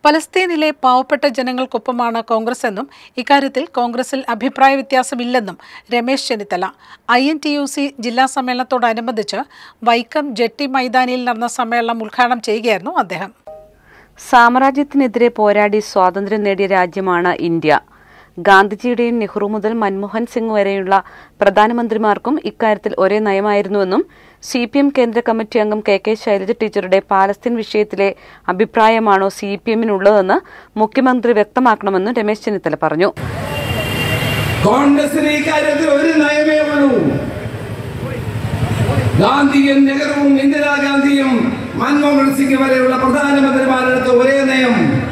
ഫലസ്തീനിലെ പാവപ്പെട്ട ജനങ്ങൾക്കൊപ്പമാണ് കോൺഗ്രസ് എന്നും ഇക്കാര്യത്തിൽ കോൺഗ്രസിൽ അഭിപ്രായ വ്യത്യാസമില്ലെന്നും Ramesh Chennithala I N T U C ജില്ലാ സമ്മേളനത്തോടനുബന്ധിച്ച് വൈക്കം ജെട്ടി മൈതാനിയിൽ നടന്ന സമ്മേളനം ഉദ്ഘാടനം ചെയ്യുകയായിരുന്നു അദ്ദേഹം സാമ്രാജ്യത്തിനെതിരെ പോരാടി സ്വാതന്ത്ര്യം നേടിയ രാജ്യമാണ് ഇന്ത്യ ഗാന്ധിജിയുടെയും നെഹ്റു മുതൽ മൻമോഹൻ സിംഗ് വരെയുള്ള പ്രധാനമന്ത്രിമാർക്കും ഇക്കാര്യത്തിൽ ഒരേ നയമായിരുന്നുവെന്നും സി പി എം കേന്ദ്ര കമ്മിറ്റി അംഗം കെ കെ ശൈലജ ടീച്ചറുടെ പാലസ്തീൻ വിഷയത്തിലെ അഭിപ്രായമാണോ സി പി എമ്മിനുള്ളതെന്ന് മുഖ്യമന്ത്രി വ്യക്തമാക്കണമെന്നും രമേശ് ചെന്നിത്തല പറഞ്ഞു കോൺഗ്രസിന് ഈ കാര്യത്തിൽ ഒരു നയമേ ഉള്ളൂ ഗാന്ധിയും നെഹ്റുവും ഇന്ദിരാഗാന്ധിയും മൻമോഹൻ സിംഗ് വരെയുള്ള പ്രധാനമന്ത്രിമാരെടുത്ത ഒരേ നയം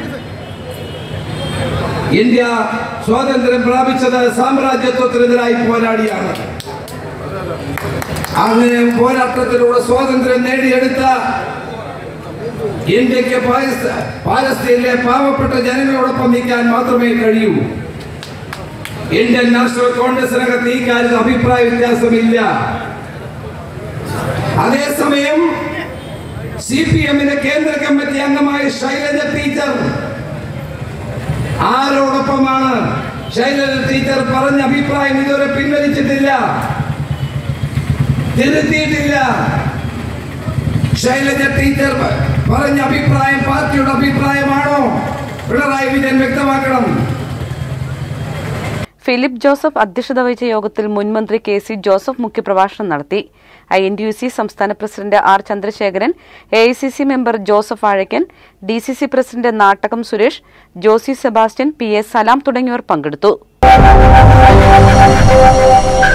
ഇന്ത്യ സ്വാതന്ത്ര്യം പ്രാപിച്ചത് സാമ്രാജ്യത്വത്തിനെതിരായി പോരാടിയാണ് അങ്ങനെ പോരാട്ടത്തിലൂടെ സ്വാതന്ത്ര്യം നേടിയെടുത്ത ഇന്ത്യക്ക് പാകിസ്ഥാ- പാലസ്തീനിലെ പാവപ്പെട്ട ജനങ്ങളോടൊപ്പം നിൽക്കാൻ മാത്രമേ കഴിയൂ ഇന്ത്യൻ നാഷണൽ കോൺഗ്രസിനകത്ത് ഈ കാര്യത്തിൽ അഭിപ്രായ വ്യത്യാസമില്ല അതേസമയം സി പി എമ്മിന്റെ കേന്ദ്ര കമ്മിറ്റി അംഗമായ ശൈലജ ടീച്ചർ ആരോടൊപ്പമാണ് ശൈലജ ടീച്ചർ പറഞ്ഞ അഭിപ്രായം ഇതുവരെ പിൻവലിച്ചിട്ടില്ല തിരുത്തിയിട്ടില്ല ശൈലജ ടീച്ചർ പറഞ്ഞ അഭിപ്രായം പാർട്ടിയുടെ അഭിപ്രായമാണോ പിണറായി വിജയൻ വ്യക്തമാക്കണം ഫിലിപ്പ് ജോസഫ് അധ്യക്ഷത വഹിച്ച യോഗത്തിൽ മുൻമന്ത്രി കെ സി ജോസഫ് മുഖ്യപ്രഭാഷണം നടത്തി I N D U C സംസ്ഥാന president R Chandrasekharan A I C C member Joseph Azhakan D C C president Nattakom Suresh Josy Sebastian P A Salam തുടങ്ങിയവർ പങ്കെടുത്തു